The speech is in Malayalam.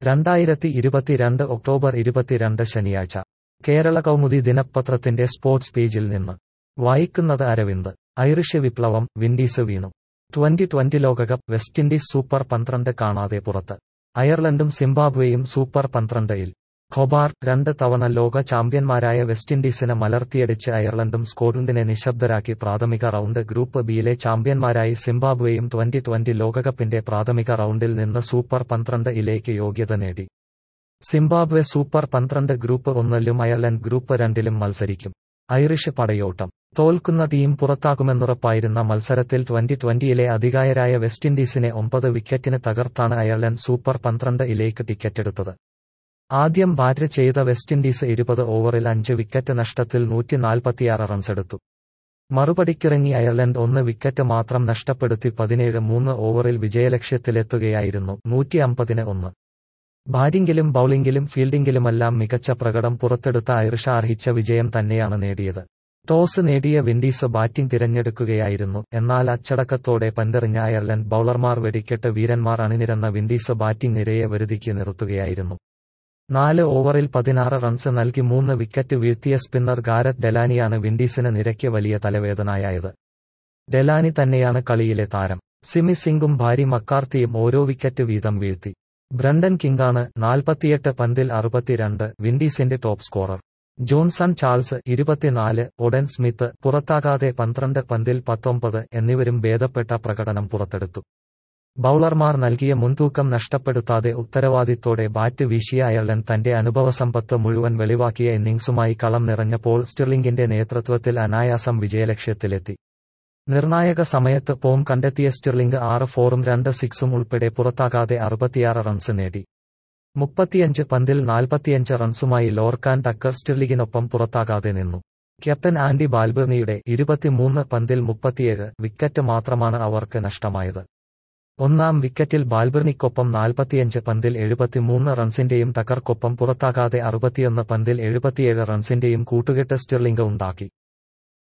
രണ്ടായിരത്തി ഇരുപത്തിരണ്ട് ഒക്ടോബർ ഇരുപത്തിരണ്ട് ശനിയാഴ്ച കേരള കൗമുദി ദിനപത്രത്തിന്റെ സ്പോർട്സ് പേജിൽ നിന്ന് വായിക്കുന്നത് അരവിന്ദ് ഐറിഷ് വിപ്ലവം വിൻഡീസ് വീണു ട്വന്റി ട്വന്റി ലോകകപ്പ് വെസ്റ്റ് ഇൻഡീസ് സൂപ്പർ പന്ത്രണ്ട് കാണാതെ പുറത്ത് അയർലൻഡും സിംബാബ്വേയും സൂപ്പർ പന്ത്രണ്ടിൽ ഖൊബാർ രണ്ട് തവണ ലോക ചാമ്പ്യന്മാരായ വെസ്റ്റ് ഇൻഡീസിനെ മലർത്തിയടിച്ച് അയർലൻഡും സ്കോട്ട്ലൻഡിനെ നിശബ്ദരാക്കി പ്രാഥമിക റൗണ്ട് ഗ്രൂപ്പ് ബിയിലെ ചാമ്പ്യന്മാരായി സിംബാബ്വേയും ട്വന്റി ട്വന്റി ലോകകപ്പിന്റെ പ്രാഥമിക റൗണ്ടിൽ നിന്ന് സൂപ്പർ പന്ത്രണ്ട് ഇലേക്ക് യോഗ്യത നേടി സിംബാബ്വെ സൂപ്പർ പന്ത്രണ്ട് ഗ്രൂപ്പ് ഒന്നിലും അയർലൻഡ് ഗ്രൂപ്പ് രണ്ടിലും മത്സരിക്കും ഐറിഷ് പടയോട്ടം തോൽക്കുന്ന ടീം പുറത്താക്കുമെന്നുറപ്പായിരുന്ന മത്സരത്തിൽ ട്വന്റി ട്വന്റിയിലെ അധികായരായ വെസ്റ്റ് ഇൻഡീസിനെ ഒമ്പത് വിക്കറ്റിന് തകർത്താണ് അയർലൻഡ് സൂപ്പർ പന്ത്രണ്ട് ഇലേക്ക് ടിക്കറ്റെടുത്തത് ആദ്യം ബാറ്റ് ചെയ്ത വെസ്റ്റ് ഇൻഡീസ് ഇരുപത് ഓവറിൽ അഞ്ച് വിക്കറ്റ് നഷ്ടത്തിൽ നൂറ്റിനാൽപ്പത്തിയാറ് റൺസെടുത്തു മറുപടിക്കിറങ്ങി അയർലൻഡ് ഒന്ന് വിക്കറ്റ് മാത്രം നഷ്ടപ്പെടുത്തി പതിനേഴ് മൂന്ന് ഓവറിൽ വിജയലക്ഷ്യത്തിലെത്തുകയായിരുന്നു നൂറ്റി അമ്പതിന് ഒന്ന് ബാറ്റിംഗിലും ബൌളിംഗിലും ഫീൽഡിംഗിലുമെല്ലാം മികച്ച പ്രകടം പുറത്തെടുത്ത ഐറിഷ അർഹിച്ച വിജയം തന്നെയാണ് നേടിയത് ടോസ് നേടിയ വിൻഡീസ് ബാറ്റിംഗ് തിരഞ്ഞെടുക്കുകയായിരുന്നു എന്നാൽ അച്ചടക്കത്തോടെ പന്തെറിഞ്ഞ അയർലൻഡ് ബൌളർമാർ വെടിക്കെട്ട് വീരന്മാർ അണിനിരന്ന വിൻഡീസ് ബാറ്റിംഗ് നിരയെ വരുതിക്ക് നിർത്തുകയായിരുന്നു നാല് ഓവറിൽ പതിനാറ് റൺസ് നൽകി മൂന്ന് വിക്കറ്റ് വീഴ്ത്തിയ സ്പിന്നർ ഗാരറ്റ് ഡെലാനിയാണ് വിൻഡീസിന് നിരയ്ക്ക് വലിയ തലവേദനയായത് ഡെലാനി തന്നെയാണ് കളിയിലെ താരം സിമി സിംഗും ഭാര്യ മക്കാർത്തിയും ഓരോ വിക്കറ്റ് വീതം വീഴ്ത്തി ബ്രണ്ടൻ കിങ്ങാണ് നാൽപ്പത്തിയെട്ട് പന്തിൽ അറുപത്തിരണ്ട് വിൻഡീസിന്റെ ടോപ്പ് സ്കോറർ ജോൺസൺ ചാൾസ് ഇരുപത്തിനാല് ഒഡൻ സ്മിത്ത് പുറത്താകാതെ പന്ത്രണ്ട് പന്തിൽ പത്തൊമ്പത് എന്നിവരും ഭേദപ്പെട്ട പ്രകടനം പുറത്തെടുത്തു ബൌളർമാർ നൽകിയ മുൻതൂക്കം നഷ്ടപ്പെടുത്താതെ ഉത്തരവാദിത്തോടെ ബാറ്റ് വീശിയ അയർലൻഡ് തന്റെ അനുഭവസമ്പത്ത് മുഴുവൻ വെളിവാക്കിയ ഇന്നിംഗ്സുമായി കളം നിറഞ്ഞപ്പോൾ സ്റ്റിർലിംഗിന്റെ നേതൃത്വത്തിൽ അനായാസം വിജയലക്ഷ്യത്തിലെത്തി നിർണായക സമയത്ത് പോം കണ്ടെത്തിയ സ്റ്റിർലിംഗ് ആറ് ഫോറും രണ്ട് സിക്സും ഉൾപ്പെടെ പുറത്താകാതെ അറുപത്തിയാറ് റൺസ് നേടി മുപ്പത്തിയഞ്ച് പന്തിൽ നാൽപ്പത്തിയഞ്ച് റൺസുമായി ലോർക്കാൻ ടക്കർ സ്റ്റിർലിംഗിനൊപ്പം പുറത്താകാതെ നിന്നു ക്യാപ്റ്റൻ ആൻഡി ബാൽബർണിയുടെ ഇരുപത്തിമൂന്ന് പന്തിൽ മുപ്പത്തിയേഴ് വിക്കറ്റ് മാത്രമാണ് അവർക്ക് നഷ്ടമായത് ഒന്നാം വിക്കറ്റിൽ ബാൽബർണിക്കൊപ്പം നാൽപ്പത്തിയഞ്ച് പന്തിൽ എഴുപത്തിമൂന്ന് റൺസിന്റെയും ടക്കർക്കൊപ്പം പുറത്താകാതെ അറുപത്തിയൊന്ന് പന്തിൽ എഴുപത്തിയേഴ് റൺസിന്റെയും കൂട്ടുകെട്ട് സ്റ്റിർലിംഗ് ഉണ്ടാക്കി